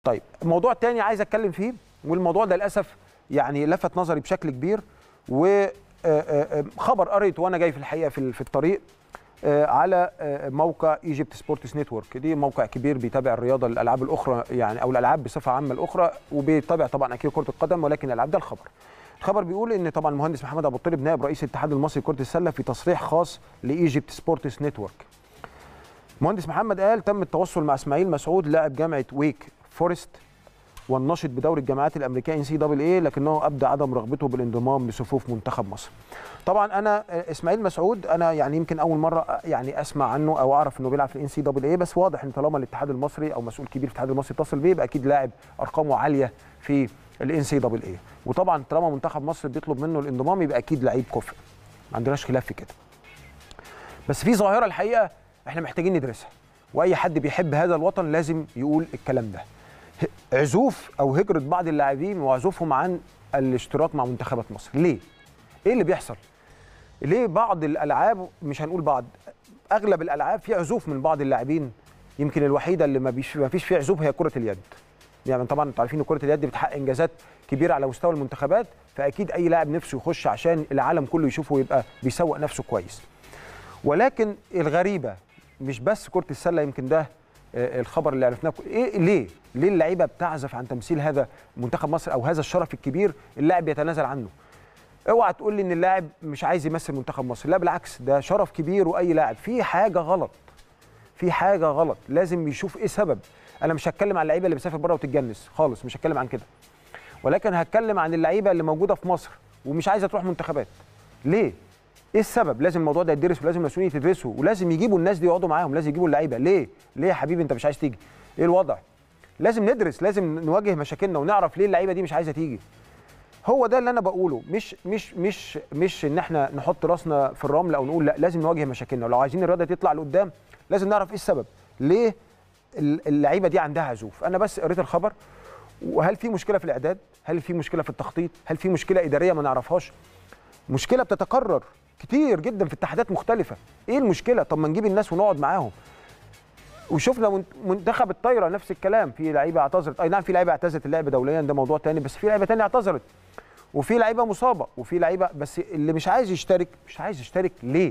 طيب الموضوع الثاني عايز اتكلم فيه والموضوع ده للاسف يعني لفت نظري بشكل كبير وخبر قريته وانا جاي في الحقيقه في في الطريق آه، على آه، موقع ايجيبت سبورتس نتورك دي موقع كبير بيتابع الرياضه الالعاب الاخرى يعني او الالعاب بصفه عامه الاخرى وبيتابع طبعا اكيد كره القدم ولكن الالعاب ده الخبر الخبر بيقول ان طبعا المهندس محمد ابو الطيب نائب رئيس الاتحاد المصري لكره السله في تصريح خاص لايجيبت سبورتس نتورك مهندس محمد قال تم التواصل مع اسماعيل مسعود لاعب جامعه ويك فورست والناشط بدوري الجامعات الامريكيه ان سي دبل اي لكنه ابدى عدم رغبته بالانضمام لصفوف منتخب مصر. طبعا انا اسماعيل مسعود انا يعني يمكن اول مره يعني اسمع عنه او اعرف انه بيلعب في الان سي دبل اي بس واضح ان طالما الاتحاد المصري او مسؤول كبير في الاتحاد المصري اتصل بيه يبقى اكيد لاعب ارقامه عاليه في الان سي دبل اي وطبعا طالما منتخب مصر بيطلب منه الانضمام يبقى اكيد لعيب كفء. ما عندناش خلاف في كده. بس في ظاهره الحقيقه احنا محتاجين ندرسها واي حد بيحب هذا الوطن لازم يقول الكلام ده. عزوف او هجره بعض اللاعبين وعزوفهم عن الاشتراك مع منتخبات مصر ليه ايه اللي بيحصل ليه بعض الالعاب مش هنقول بعض اغلب الالعاب في عزوف من بعض اللاعبين يمكن الوحيده اللي ما, بيش ما فيش فيها عزوف هي كره اليد يعني طبعا انتوا عارفين ان كره اليد بتحقق انجازات كبيره على مستوى المنتخبات فاكيد اي لاعب نفسه يخش عشان العالم كله يشوفه ويبقى بيسوق نفسه كويس ولكن الغريبه مش بس كره السله يمكن ده الخبر اللي عرفناه ايه ليه ليه اللعيبه بتعزف عن تمثيل هذا منتخب مصر او هذا الشرف الكبير اللاعب يتنازل عنه اوعى تقول لي ان اللاعب مش عايز يمثل منتخب مصر لا بالعكس ده شرف كبير واي لاعب في حاجه غلط في حاجه غلط لازم يشوف ايه سبب انا مش هتكلم عن اللعيبه اللي بتسافر بره وتتجنس خالص مش هتكلم عن كده ولكن هتكلم عن اللعيبه اللي موجوده في مصر ومش عايزه تروح منتخبات ليه ايه السبب لازم الموضوع ده يدرس ولازم المسؤولين يدرسوا ولازم يجيبوا الناس دي يقعدوا معاهم لازم يجيبوا اللعيبه ليه ليه يا حبيبي انت مش عايز تيجي ايه الوضع لازم ندرس لازم نواجه مشاكلنا ونعرف ليه اللعيبه دي مش عايزه تيجي هو ده اللي انا بقوله مش مش مش مش ان احنا نحط راسنا في الرمل او نقول لا لازم نواجه مشاكلنا ولو عايزين الرياضه تطلع لقدام لازم نعرف ايه السبب ليه اللعيبه دي عندها عزوف انا بس قريت الخبر وهل في مشكله في الاعداد هل في مشكله في التخطيط هل في مشكله اداريه ما نعرفهاش مشكله بتتكرر كتير جدا في اتحادات مختلفه ايه المشكله طب ما نجيب الناس ونقعد معاهم وشفنا منتخب الطايره نفس الكلام في لعيبه اعتذرت اي نعم في لعيبه اعتزلت اللعب دوليا ده موضوع تاني بس في لعيبه تانية اعتذرت وفي لعيبه مصابه وفي لعيبه بس اللي مش عايز يشترك مش عايز يشترك ليه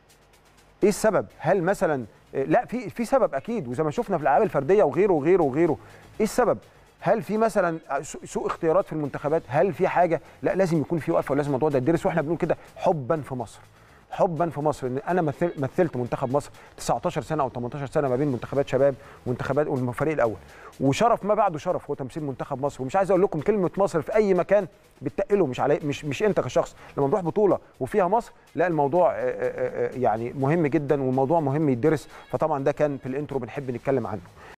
ايه السبب هل مثلا لا في في سبب اكيد وزي ما شفنا في الالعاب الفرديه وغيره وغيره وغيره ايه السبب هل في مثلا سوء اختيارات في المنتخبات هل في حاجه لا لازم يكون في وقفه ولازم الموضوع ده يدرس واحنا بنقول كده حبا في مصر حبا في مصر ان انا مثل مثلت منتخب مصر 19 سنه او 18 سنه ما بين منتخبات شباب ومنتخبات والفريق الاول وشرف ما بعده شرف هو تمثيل منتخب مصر ومش عايز اقول لكم كلمه مصر في اي مكان بتقله مش علي مش مش انت كشخص لما نروح بطوله وفيها مصر لا الموضوع يعني مهم جدا والموضوع مهم يدرس فطبعا ده كان في الانترو بنحب نتكلم عنه